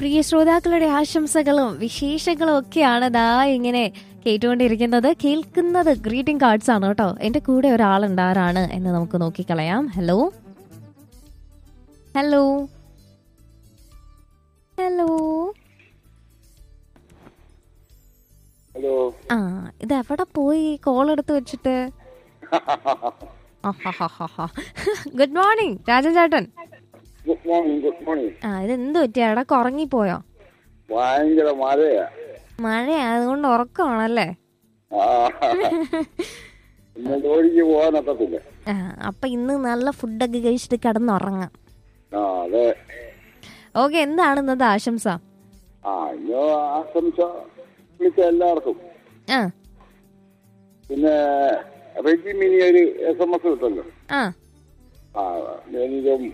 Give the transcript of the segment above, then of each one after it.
പ്രിയ ശ്രോതാക്കളുടെ ആശംസകളും വിശേഷങ്ങളും ഒക്കെയാണ് ദാ ഇങ്ങനെ കേട്ടുകൊണ്ടിരിക്കുന്നത് കേൾക്കുന്നത് ഗ്രീറ്റിംഗ് കാർഡ്സ് ആണ് കേട്ടോ എന്റെ കൂടെ ഒരാളുണ്ട് ആരാണ് എന്ന് നമുക്ക് നോക്കിക്കളയാം ഹലോ ഹലോ ഹലോ ഹലോ ആ ഇത് എവിടെ പോയി കോൾ എടുത്ത് വെച്ചിട്ട് ഗുഡ് മോർണിംഗ് രാജൻ ചേട്ടൻ ഗുഡ് മോർണിംഗ് ഗുഡ് മോർണിംഗ് ആ ഇത് എന്ത് പറ്റിയ ഇടക്ക് ഉറങ്ങിപ്പോയോ ഭയങ്കര മഴയാ മഴ അതുകൊണ്ട് ഉറക്കമാണല്ലേ ആ. ഇന്ന് ജോലിക്ക് പോകാനൊക്കത്തില്ല ആ, അപ്പൊ ഇന്ന് നല്ല ഫുഡൊക്കെ കഴിച്ചിട്ട് കിടന്നുറങ്ങാം ആ അതെ ഓക്കെ എന്താണ് ഇന്നത്തെ ആശംസ ആ ഇന്ന് ആശംസ വിളിച്ച എല്ലാവർക്കും ആ പിന്നെ റെജി മിനി ഒരു എസ് എം എസ് കിട്ടല്ലോ ആ ആ എനിക്കും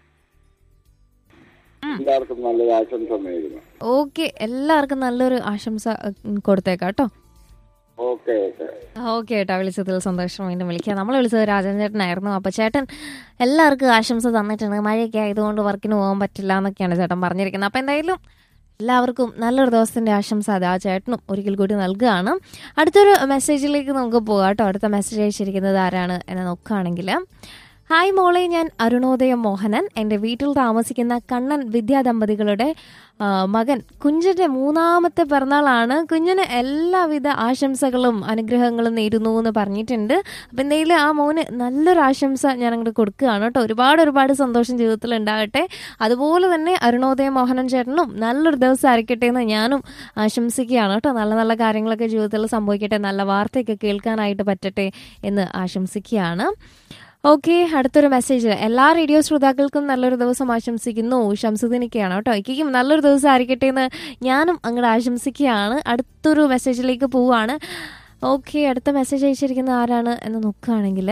എല്ലാവർക്കും നല്ലൊരു ആശംസ നേരുന്നു ഓക്കെ എല്ലാവർക്കും നല്ലൊരു ആശംസ ഉം, കൊടുത്തേക്കാം കേട്ടോ ഓക്കെ ഓക്കെ ഓക്കെ ഏട്ടാ വിളിച്ചതിൽ സന്തോഷം വീണ്ടും വിളിക്കുക നമ്മൾ വിളിച്ചത് രാജൻ ചേട്ടനായിരുന്നു അപ്പോൾ ചേട്ടൻ എല്ലാവർക്കും ആശംസ തന്നിട്ടുണ്ട് മഴയൊക്കെ ആയതുകൊണ്ട് വർക്കിന് പോകാൻ പറ്റില്ല എന്നൊക്കെയാണ് ചേട്ടൻ പറഞ്ഞിരിക്കുന്നത് അപ്പോൾ എന്തായാലും എല്ലാവർക്കും നല്ലൊരു ദിവസത്തിന്റെ ആശംസ അത് ആ ചേട്ടനും ഒരിക്കൽ കൂടി നൽകുകയാണ് അടുത്തൊരു മെസ്സേജിലേക്ക് നമുക്ക് പോകാം കേട്ടോ അടുത്ത മെസ്സേജ് അയച്ചിരിക്കുന്നത് ആരാണ് എന്ന് നോക്കുകയാണെങ്കിൽ ഹായ് മോളെ ഞാൻ അരുണോദയം മോഹനൻ എൻ്റെ വീട്ടിൽ താമസിക്കുന്ന കണ്ണൻ വിദ്യാ ദമ്പതികളുടെ ആ, മകൻ കുഞ്ഞിന്റെ മൂന്നാമത്തെ പിറന്നാളാണ് കുഞ്ഞിന് എല്ലാവിധ ആശംസകളും അനുഗ്രഹങ്ങളും നേരുന്നു എന്ന് പറഞ്ഞിട്ടുണ്ട് അപ്പം എന്തെങ്കിലും ആ മോന് നല്ലൊരു ആശംസ ഞാൻ അങ്ങോട്ട് കൊടുക്കുകയാണ് കേട്ടോ ഒരുപാട് ഒരുപാട് സന്തോഷം ജീവിതത്തിൽ ഉണ്ടാകട്ടെ അതുപോലെ തന്നെ അരുണോദയ മോഹനൻ ചേട്ടനും നല്ലൊരു ദിവസം ആയിരിക്കട്ടെ എന്ന് ഞാനും ആശംസിക്കുകയാണ് കേട്ടോ നല്ല നല്ല കാര്യങ്ങളൊക്കെ ജീവിതത്തിൽ സംഭവിക്കട്ടെ നല്ല വാർത്തയൊക്കെ കേൾക്കാനായിട്ട് പറ്റട്ടെ എന്ന് ആശംസിക്കുകയാണ് ഓക്കെ അടുത്തൊരു മെസ്സേജ് എല്ലാ റേഡിയോ ശ്രോതാക്കൾക്കും നല്ലൊരു ദിവസം ആശംസിക്കുന്നു ശംസുദിനിക്കാണ് കേട്ടോ ഇക്കും നല്ലൊരു ദിവസം ആയിരിക്കട്ടെ എന്ന് ഞാനും അങ്ങോട്ട് ആശംസിക്കുകയാണ് അടുത്തൊരു മെസ്സേജിലേക്ക് പോവുകയാണ് ഓക്കെ അടുത്ത മെസ്സേജ് അയച്ചിരിക്കുന്ന ആരാണ് എന്ന് നോക്കുകയാണെങ്കിൽ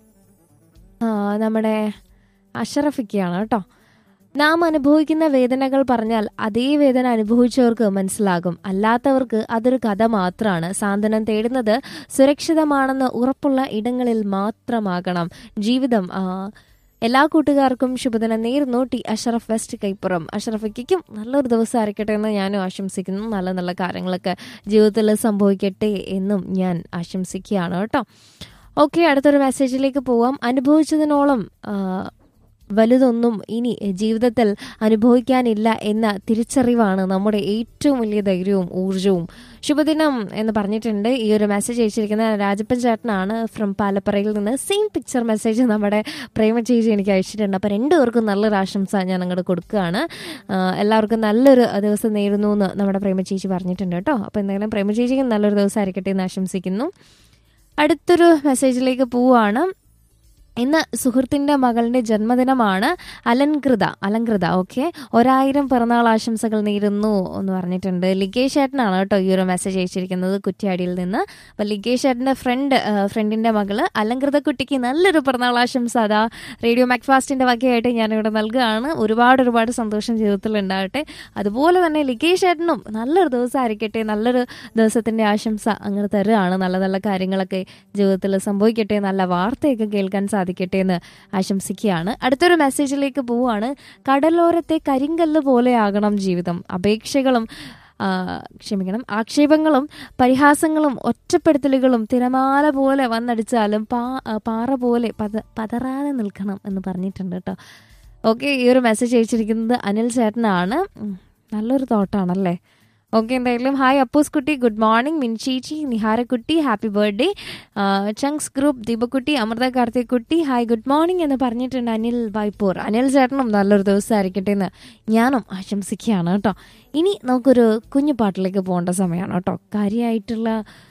നമ്മുടെ അഷറഫിക്കയാണ് കേട്ടോ നാം അനുഭവിക്കുന്ന വേദനകൾ പറഞ്ഞാൽ അതേ വേദന അനുഭവിച്ചവർക്ക് മനസ്സിലാകും അല്ലാത്തവർക്ക് അതൊരു കഥ മാത്രമാണ് സാന്ത്വനം തേടുന്നത് സുരക്ഷിതമാണെന്ന് ഉറപ്പുള്ള ഇടങ്ങളിൽ മാത്രമാകണം ജീവിതം ആ, എല്ലാ കൂട്ടുകാർക്കും ശുഭദിനം നേരുന്നു ടി അഷറഫ് വെസ്റ്റ് കൈപ്പുറം അഷറഫിക്കും നല്ലൊരു ദിവസം ആയിരിക്കട്ടെ എന്ന് ഞാനും ആശംസിക്കുന്നു നല്ല നല്ല കാര്യങ്ങളൊക്കെ ജീവിതത്തിൽ സംഭവിക്കട്ടെ എന്നും ഞാൻ ആശംസിക്കുകയാണ് കേട്ടോ ഓക്കെ അടുത്തൊരു മെസ്സേജിലേക്ക് പോവാം അനുഭവിച്ചതിനോളം ആ, വലുതൊന്നും ഇനി ജീവിതത്തിൽ അനുഭവിക്കാനില്ല എന്ന തിരിച്ചറിവാണ് നമ്മുടെ ഏറ്റവും വലിയ ധൈര്യവും ഊർജവും ശുഭദിനം എന്ന് പറഞ്ഞിട്ടുണ്ട് ഈ ഒരു മെസ്സേജ് അയച്ചിരിക്കുന്ന രാജപ്പൻ ചേട്ടനാണ് ഫ്രം പാലപ്പറയിൽ നിന്ന് സെയിം പിക്ചർ മെസ്സേജ് നമ്മുടെ പ്രേമ ചേച്ചി എനിക്ക് അയച്ചിട്ടുണ്ട് അപ്പോൾ രണ്ടുപേർക്കും നല്ലൊരു ആശംസ ഞാൻ അങ്ങോട്ട് കൊടുക്കുകയാണ് ആ, എല്ലാവർക്കും നല്ലൊരു ദിവസം നേരുന്നു എന്ന് നമ്മുടെ പ്രേമ ചേച്ചി പറഞ്ഞിട്ടുണ്ട് കേട്ടോ അപ്പോൾ എന്തായാലും പ്രേമ ചേച്ചിക്ക് നല്ലൊരു ദിവസം ആയിരിക്കട്ടെ എന്ന് ആശംസിക്കുന്നു അടുത്തൊരു മെസ്സേജിലേക്ക് പോവുകയാണ് ഇന്ന് സുഹൃത്തിന്റെ മകളുടെ ജന്മദിനമാണ് അലങ്കൃത അലങ്കൃത ഓക്കെ ഒരായിരം പിറന്നാൾ ആശംസകൾ നേരുന്നു എന്ന് പറഞ്ഞിട്ടുണ്ട് ലിഗേഷ് ചേട്ടനാണ് കേട്ടോ ഈ ഒരു മെസ്സേജ് അയച്ചിരിക്കുന്നത് കുറ്റ്യാടിയിൽ നിന്ന് അപ്പം ലിഗേഷ് ചേട്ടന്റെ ഫ്രണ്ട് ഫ്രണ്ടിന്റെ മകള് അലങ്കൃത കുട്ടിക്ക് നല്ലൊരു പിറന്നാൾ ആശംസ അതാ റേഡിയോ മാക്ഫാസ്റ്റിന്റെ വകയായിട്ട് ഞാനിവിടെ നൽകുകയാണ് ഒരുപാട് ഒരുപാട് സന്തോഷം ജീവിതത്തിൽ ഉണ്ടാകട്ടെ അതുപോലെ തന്നെ ലിഗേഷ് ചേട്ടനും നല്ലൊരു ദിവസം ആയിരിക്കട്ടെ നല്ലൊരു ദിവസത്തിന്റെ ആശംസ അങ്ങനെ തരുകയാണ് നല്ല നല്ല കാര്യങ്ങളൊക്കെ ജീവിതത്തിൽ സംഭവിക്കട്ടെ നല്ല വാർത്തയൊക്കെ കേൾക്കാൻ സാധിക്കട്ടെ എന്ന് ആശംസിക്കുകയാണ് അടുത്തൊരു മെസ്സേജിലേക്ക് പോവുകയാണ് കടലോരത്തെ കരിങ്കല്ല് പോലെയാകണം ജീവിതം അപേക്ഷകളും ആ, ക്ഷമിക്കണം ആക്ഷേപങ്ങളും പരിഹാസങ്ങളും ഒറ്റപ്പെടുത്തലുകളും തിരമാല പോലെ വന്നടിച്ചാലും പാ ആ, പാറ പോലെ പത പതറാതെ നിൽക്കണം എന്ന് പറഞ്ഞിട്ടുണ്ട് കേട്ടോ ഓക്കെ ഈ ഒരു മെസ്സേജ് അയച്ചിരിക്കുന്നത് അനിൽ ചേട്ടനാണ് ഉം, നല്ലൊരു തോട്ടാണല്ലേ ഓക്കെ എന്തായാലും ഹായ് അപ്പൂസ് കുട്ടി ഗുഡ് മോർണിംഗ് മിൻചീച്ചി നിഹാരക്കുട്ടി ഹാപ്പി ബർത്ത്ഡേ ചങ്സ് ഗ്രൂപ്പ് ദീപക്കുട്ടി അമൃത കാർത്തിക് കുട്ടി ഹായ് ഗുഡ് മോർണിംഗ് എന്ന് പറഞ്ഞിട്ടുണ്ട് അനിൽ വായ്പൂർ അനിൽ ചേട്ടനും നല്ലൊരു ദിവസം ആയിരിക്കട്ടെ എന്ന് ഞാനും ആശംസിക്കുകയാണ് കേട്ടോ ഇനി നമുക്കൊരു കുഞ്ഞു പാട്ടിലേക്ക് പോകേണ്ട സമയമാണ് കേട്ടോ കാര്യമായിട്ടുള്ള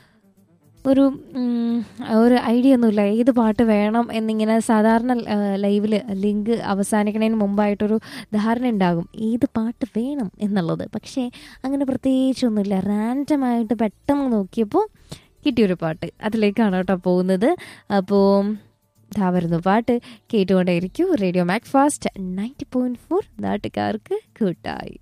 ഒരു ഉം, ഒരു ഐഡിയ ഒന്നുമില്ല ഏത് പാട്ട് വേണം എന്നിങ്ങനെ സാധാരണ ലൈവിൽ ലിങ്ക് അവസാനിക്കുന്നതിന് മുമ്പായിട്ടൊരു ധാരണ ഉണ്ടാകും ഏത് പാട്ട് വേണം എന്നുള്ളത് പക്ഷേ അങ്ങനെ പ്രത്യേകിച്ചൊന്നുമില്ല റാൻഡമായിട്ട് പെട്ടെന്ന് നോക്കിയപ്പോൾ കിട്ടിയൊരു പാട്ട് അതിലേക്കാണ് കേട്ടോ പോകുന്നത് അപ്പോൾ ഇതാ വരുന്നു പാട്ട് കേട്ടുകൊണ്ടേയിരിക്കും radio Mac Fast ninety point four നാട്ടുകാർക്ക് കൂട്ടായി